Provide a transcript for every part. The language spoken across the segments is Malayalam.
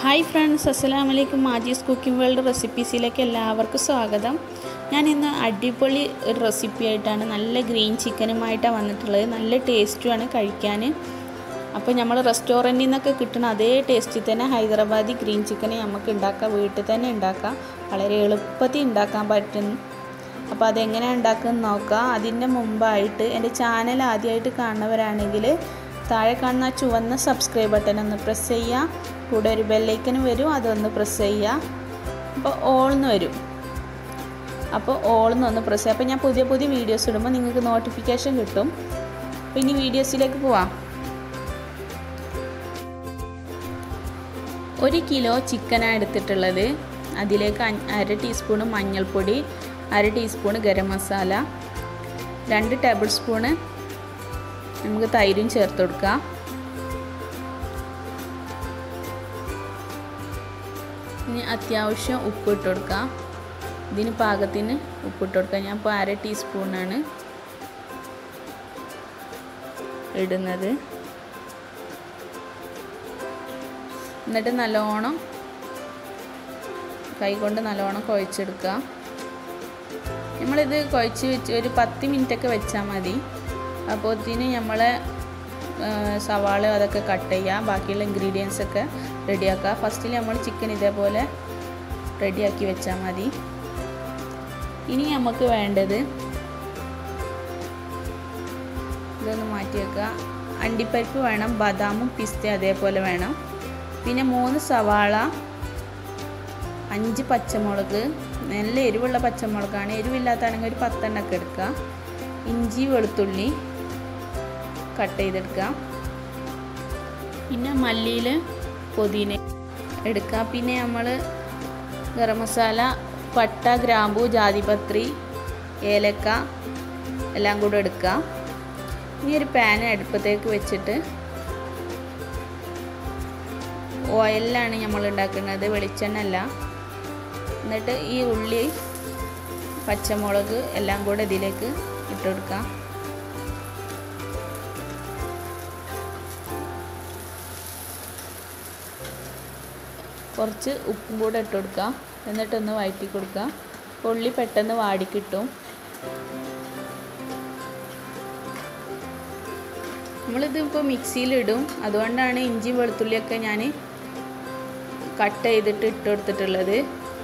ഹായ് ഫ്രണ്ട്സ് അസ്സലാം വലൈക്കും മാജീസ് കുക്കിംഗ് വേൾഡ് റെസിപ്പീസിലേക്ക് എല്ലാവർക്കും സ്വാഗതം ഞാൻ ഇന്ന് അടിപൊളി ഒരു റെസിപ്പി ആയിട്ടാണ് നല്ല ഗ്രീൻ ചിക്കനുമായിട്ടാണ് വന്നിട്ടുള്ളത് നല്ല ടേസ്റ്റുമാണ് കഴിക്കാൻ അപ്പോൾ നമ്മൾ റെസ്റ്റോറൻറ്റിൽ നിന്നൊക്കെ കിട്ടുന്ന അതേ ടേസ്റ്റിൽ തന്നെ ഹൈദരാബാദി ഗ്രീൻ ചിക്കൻ നമുക്ക് ഉണ്ടാക്കാം വീട്ടിൽ തന്നെ ഉണ്ടാക്കാം വളരെ എളുപ്പത്തിൽ ഉണ്ടാക്കാൻ പറ്റും അപ്പോൾ അതെങ്ങനെയാണ് ഉണ്ടാക്കുന്നത് നോക്കാം അതിൻ്റെ മുമ്പായിട്ട് എൻ്റെ ചാനൽ ആദ്യമായിട്ട് കാണുന്നവരാണെങ്കിൽ താഴെ കാണുന്ന ആ ചുവന്ന സബ്സ്ക്രൈബ് ബട്ടൺ ഒന്ന് പ്രസ് ചെയ്യുക കൂടെ ഒരു ബെല്ലൈക്കനും വരും അതൊന്ന് പ്രസ് ചെയ്യുക അപ്പോൾ ഓൾന്ന് വരും അപ്പോൾ ഓൾന്ന് ഒന്ന് പ്രസ് ചെയ്യുക അപ്പോൾ ഞാൻ പുതിയ പുതിയ വീഡിയോസ് ഇടുമ്പോൾ നിങ്ങൾക്ക് നോട്ടിഫിക്കേഷൻ കിട്ടും അപ്പോൾ ഇനി വീഡിയോസിലേക്ക് പോവാം ഒരു കിലോ ചിക്കനാണ് എടുത്തിട്ടുള്ളത് അതിലേക്ക് അര ടീസ്പൂണ് മഞ്ഞൾപ്പൊടി അര ടീസ്പൂണ് ഗരം മസാല രണ്ട് ടേബിൾ സ്പൂണ് നമുക്ക് തൈരും ചേർത്ത് കൊടുക്കാം ഇനി അത്യാവശ്യം ഉപ്പ് ഇട്ട് കൊടുക്കാം ഇതിന് പാകത്തിന് ഉപ്പ് ഇട്ട് കൊടുക്കാം ഞാൻ ഇപ്പോൾ അര ടീസ്പൂണാണ് ഇടുന്നത് എന്നിട്ട് നല്ലോണം കൈകൊണ്ട് നല്ലോണം കുഴച്ചെടുക്കുക നമ്മളിത് കുഴച്ച് വെച്ച് ഒരു പത്ത് മിനിറ്റൊക്കെ വെച്ചാൽ മതി അപ്പോഴത്തേന് നമ്മൾ സവാള അതൊക്കെ കട്ട് ചെയ്യുക ബാക്കിയുള്ള ഇൻഗ്രീഡിയൻസ് ഒക്കെ റെഡിയാക്കുക ഫസ്റ്റിൽ നമ്മൾ ചിക്കൻ ഇതേപോലെ റെഡിയാക്കി വെച്ചാൽ മതി ഇനി നമുക്ക് വേണ്ടത് ഇതൊന്ന് മാറ്റി വെക്കുക അണ്ടിപ്പരിപ്പ് വേണം ബദാമും പിസ്ത അതേപോലെ വേണം പിന്നെ മൂന്ന് സവാള അഞ്ച് പച്ചമുളക് നല്ല എരിവുള്ള പച്ചമുളകാണ് എരിവില്ലാത്താണെങ്കിൽ ഒരു പത്തെണ്ണൊക്കെ എടുക്കുക ഇഞ്ചി വെളുത്തുള്ളി കട്ട് ചെയ്തെടുക്കുക പിന്നെ മല്ലിയിൽ പുതിന എടുക്കുക പിന്നെ നമ്മൾ ഗരം മസാല പട്ട ഗ്രാമ്പു ജാതിപത്രി ഏലക്ക എല്ലാം കൂടെ എടുക്കുക ഈ ഒരു പാൻ അടുപ്പത്തേക്ക് വെച്ചിട്ട് ഓയിലാണ് നമ്മൾ ഉണ്ടാക്കുന്നത് വെളിച്ചെണ്ണ അല്ല എന്നിട്ട് ഈ ഉള്ളി പച്ചമുളക് എല്ലാം കൂടെ ഇതിലേക്ക് ഇട്ട് കൊടുക്കാം കുറച്ച് ഉപ്പും കൂടെ ഇട്ട് കൊടുക്കാം എന്നിട്ടൊന്ന് വഴറ്റി കൊടുക്കാം ഉള്ളി പെട്ടെന്ന് വാടിക്കിട്ടും നമ്മളിത് ഇപ്പോൾ മിക്സിയിലിടും അതുകൊണ്ടാണ് ഇഞ്ചി വെളുത്തുള്ളിയൊക്കെ ഞാൻ കട്ട് ചെയ്തിട്ട് ഇട്ട് കൊടുത്തിട്ടുള്ളത്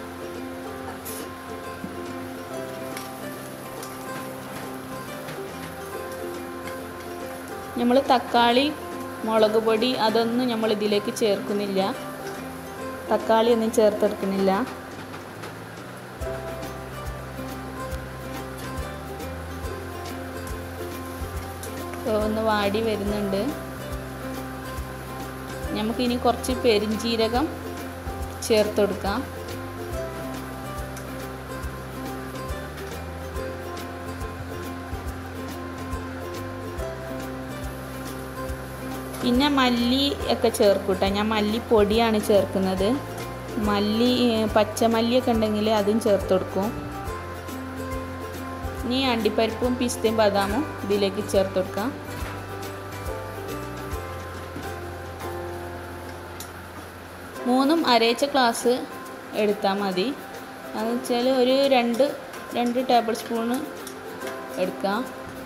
നമ്മൾ തക്കാളി മുളക് പൊടി അതൊന്നും നമ്മൾ ഇതിലേക്ക് ചേർക്കുന്നില്ല തക്കാളി ഒന്നും ചേർത്തെടുക്കുന്നില്ല ഒന്ന് വാടി വരുന്നുണ്ട് നമുക്കിനി കുറച്ച് പെരിഞ്ചീരകം ചേർത്ത് കൊടുക്കാം പിന്നെ മല്ലി ഒക്കെ ചേർക്കൂട്ടെ ഞാൻ മല്ലിപ്പൊടിയാണ് ചേർക്കുന്നത് മല്ലി പച്ചമല്ലിയൊക്കെ ഉണ്ടെങ്കിൽ അതും ചേർത്ത് കൊടുക്കും ഇനി അണ്ടിപ്പരിപ്പും പിസ്തയും ബദാമും ഇതിലേക്ക് ചേർത്ത് കൊടുക്കാം മൂന്നും അരയിച്ച ഗ്ലാസ് എടുത്താൽ മതി അതെന്ന് വെച്ചാൽ ഒരു രണ്ട് രണ്ട് ടേബിൾ സ്പൂണ് എടുക്കാം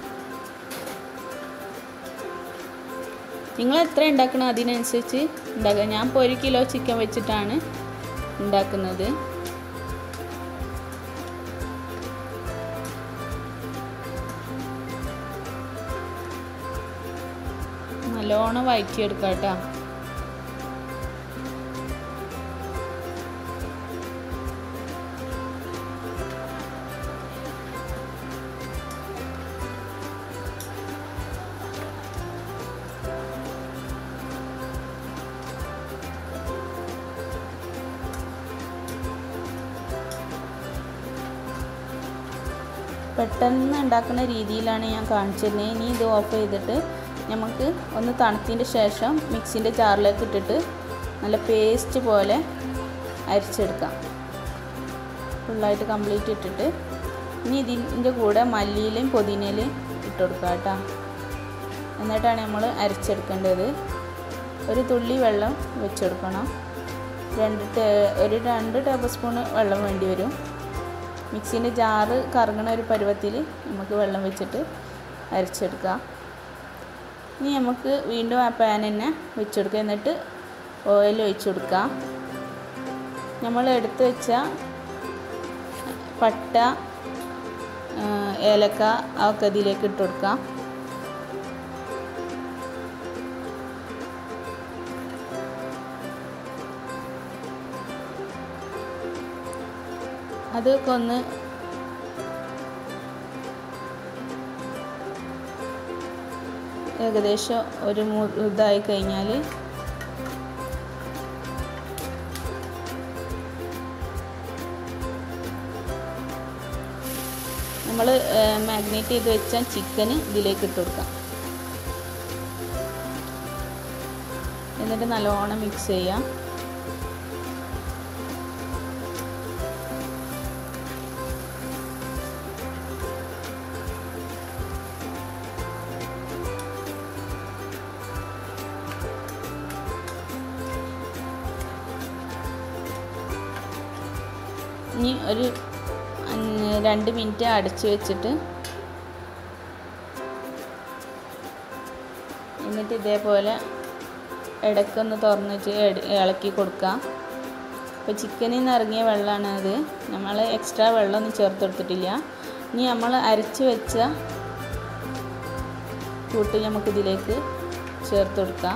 നിങ്ങൾ എത്ര ഉണ്ടാക്കണം അതിനനുസരിച്ച് ഉണ്ടാക്കുക ഞാൻ ഇപ്പോൾ ഒരു കിലോ ചിക്കൻ വെച്ചിട്ടാണ് ഉണ്ടാക്കുന്നത് നല്ലോണം വഴറ്റിയെടുക്കാം കേട്ടോ പെട്ടെന്ന് ഉണ്ടാക്കുന്ന രീതിയിലാണ് ഞാൻ കാണിച്ചിരുന്നത് ഇനി ഇത് ഓഫ് ചെയ്തിട്ട് നമുക്ക് ഒന്ന് തണുത്തതിൻ്റെ ശേഷം മിക്സിൻ്റെ ജാറിലേക്ക് ഇട്ടിട്ട് നല്ല പേസ്റ്റ് പോലെ അരിച്ചെടുക്കാം ഫുള്ളായിട്ട് കംപ്ലീറ്റ് ഇട്ടിട്ട് ഇനി ഇതിൻ്റെ കൂടെ മല്ലിയിലും പുതിനയിലും ഇട്ട് കൊടുക്കുക കേട്ടോ എന്നിട്ടാണ് നമ്മൾ അരച്ചെടുക്കേണ്ടത് ഒരു തുള്ളി വെള്ളം വെച്ചെടുക്കണം രണ്ട് ടേ ഒരു രണ്ട് ടേബിൾ സ്പൂണ് വെള്ളം വേണ്ടി വരും മിക്സീൻ്റെ ജാറ് കറങ്ങണ ഒരു പരുവത്തിൽ നമുക്ക് വെള്ളം വെച്ചിട്ട് അരച്ചെടുക്കാം ഇനി നമുക്ക് വീണ്ടും ആ പാൻ തന്നെ വെച്ചെടുക്കുക എന്നിട്ട് ഓയിൽ ഒഴിച്ചു കൊടുക്കാം നമ്മൾ എടുത്ത് വെച്ച പട്ട ഏലക്ക ഒക്കെ ഇതിലേക്ക് ഇട്ട് കൊടുക്കാം അതൊക്കെ ഒന്ന് ഏകദേശം ഒരു ഇതായി കഴിഞ്ഞാൽ നമ്മൾ മാഗ്നേറ്റ് ചെയ്ത് വെച്ച ചിക്കന് ഇതിലേക്ക് ഇട്ട് കൊടുക്കാം എന്നിട്ട് നല്ലോണം മിക്സ് ചെയ്യാം ഇനി ഒരു രണ്ട് മിനിറ്റ് അടച്ചു വെച്ചിട്ട് എന്നിട്ട് ഇതേപോലെ ഇടയ്ക്കൊന്ന് തുറന്ന് വെച്ച് ഇളക്കി കൊടുക്കാം ഇപ്പോൾ ചിക്കനിൽ നിന്ന് ഇറങ്ങിയ വെള്ളമാണ് അത് നമ്മൾ എക്സ്ട്രാ വെള്ളമൊന്നും ചേർത്ത് കൊടുത്തിട്ടില്ല ഇനി നമ്മൾ അരച്ച് വെച്ച കൂട്ട് നമുക്കിതിലേക്ക് ചേർത്ത് കൊടുക്കാം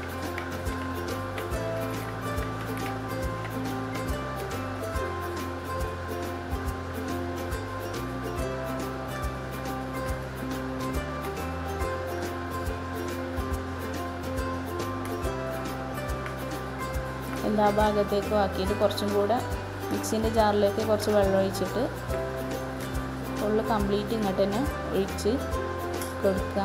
എല്ലാ ഭാഗത്തേക്കും ആക്കിയിട്ട് കുറച്ചും കൂടെ മിക്സിൻ്റെ ജാറിലേക്ക് കുറച്ച് വെള്ളം ഒഴിച്ചിട്ട് ഫുള്ള് കംപ്ലീറ്റ് ഇങ്ങോട്ട് തന്നെ ഒഴിച്ച് കൊടുക്കുക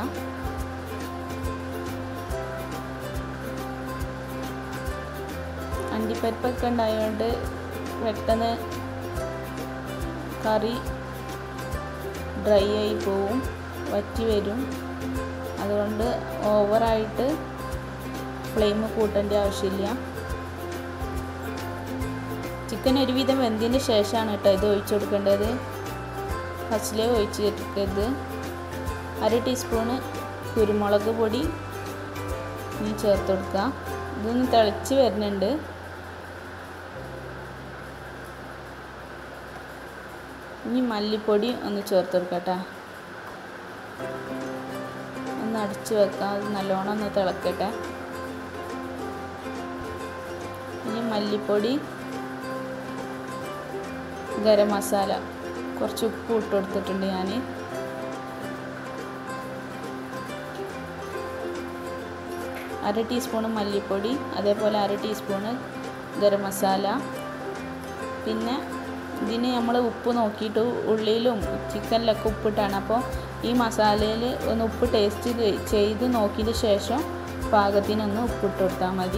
അണ്ടിപ്പരിപ്പൊക്കെ ഉണ്ടായതുകൊണ്ട് പെട്ടെന്ന് കറി ഡ്രൈ ആയി പോവും വറ്റി വരും അതുകൊണ്ട് ഓവറായിട്ട് ഫ്ലെയിം കൂട്ടേണ്ട ആവശ്യമില്ല ചിക്കൻ ഒരുവിധം വെന്തതിന് ശേഷമാണ് കേട്ടോ ഇത് ഒഴിച്ചു കൊടുക്കേണ്ടത് ഫസ്റ്റിലേ ഒഴിച്ച് കൊടുക്കരുത് അര ടീസ്പൂണ് കുരുമുളക് പൊടി ഇനി ചേർത്ത് കൊടുക്കുക ഇതൊന്ന് തിളച്ച് വരുന്നുണ്ട് ഇനി മല്ലിപ്പൊടി ഒന്ന് ചേർത്ത് കൊടുക്കട്ടെ ഒന്ന് അടിച്ച് വെക്കാം അത് നല്ലോണം ഒന്ന് തിളക്കട്ടെ ഇനി മല്ലിപ്പൊടി ഗരം മസാല കുറച്ച് ഉപ്പ് ഇട്ട് കൊടുത്തിട്ടുണ്ട് ഞാൻ അര ടീസ്പൂണ് മല്ലിപ്പൊടി അതേപോലെ അര ടീസ്പൂണ് ഗരം മസാല പിന്നെ ഇതിന് നമ്മൾ ഉപ്പ് നോക്കിയിട്ട് ഉള്ളിയിലും ചിക്കനിലൊക്കെ ഉപ്പിട്ടാണ് അപ്പോൾ ഈ മസാലയിൽ ഒന്ന് ഉപ്പ് ടേസ്റ്റ് ചെയ്ത് നോക്കിയതിന് ശേഷം പാകത്തിനൊന്ന് ഉപ്പിട്ട് കൊടുത്താൽ മതി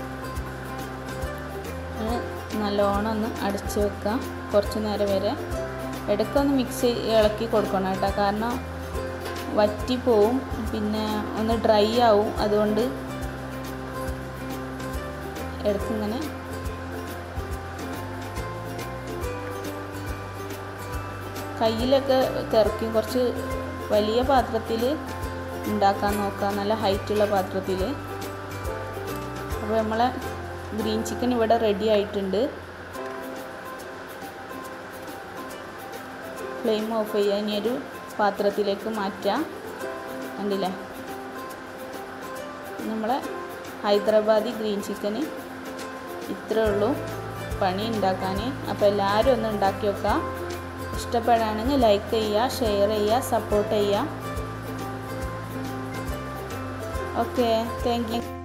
നല്ലോണം ഒന്ന് അടച്ച് വെക്കുക കുറച്ച് നേരം വരെ ഇടയ്ക്കൊന്ന് മിക്സ് ഇളക്കി കൊടുക്കണം കേട്ടോ കാരണം വറ്റി പോവും പിന്നെ ഒന്ന് ഡ്രൈ ആവും അതുകൊണ്ട് ഇടയ്ക്കിങ്ങനെ കയ്യിലൊക്കെ തിറക്കി കുറച്ച് വലിയ പാത്രത്തിൽ ഉണ്ടാക്കാൻ നോക്കുക നല്ല ഹൈറ്റുള്ള പാത്രത്തിൽ അപ്പോൾ നമ്മളെ ഗ്രീൻ ചിക്കൻ ഇവിടെ റെഡി ആയിട്ടുണ്ട് ഫ്ലെയിം ഓഫ് ചെയ്യുക ഇനി ഒരു പാത്രത്തിലേക്ക് മാറ്റാം കണ്ടില്ലേ നമ്മളെ ഹൈദരാബാദി ഗ്രീൻ ചിക്കന് ഇത്രേ ഉള്ളൂ പണി ഉണ്ടാക്കാൻ അപ്പോൾ എല്ലാവരും ഒന്ന് ഉണ്ടാക്കി വെക്കുക ഇഷ്ടപ്പെടുകയാണെങ്കിൽ ലൈക്ക് ചെയ്യുക ഷെയർ ചെയ്യുക സപ്പോർട്ട് ചെയ്യുക ഓക്കെ താങ്ക് യു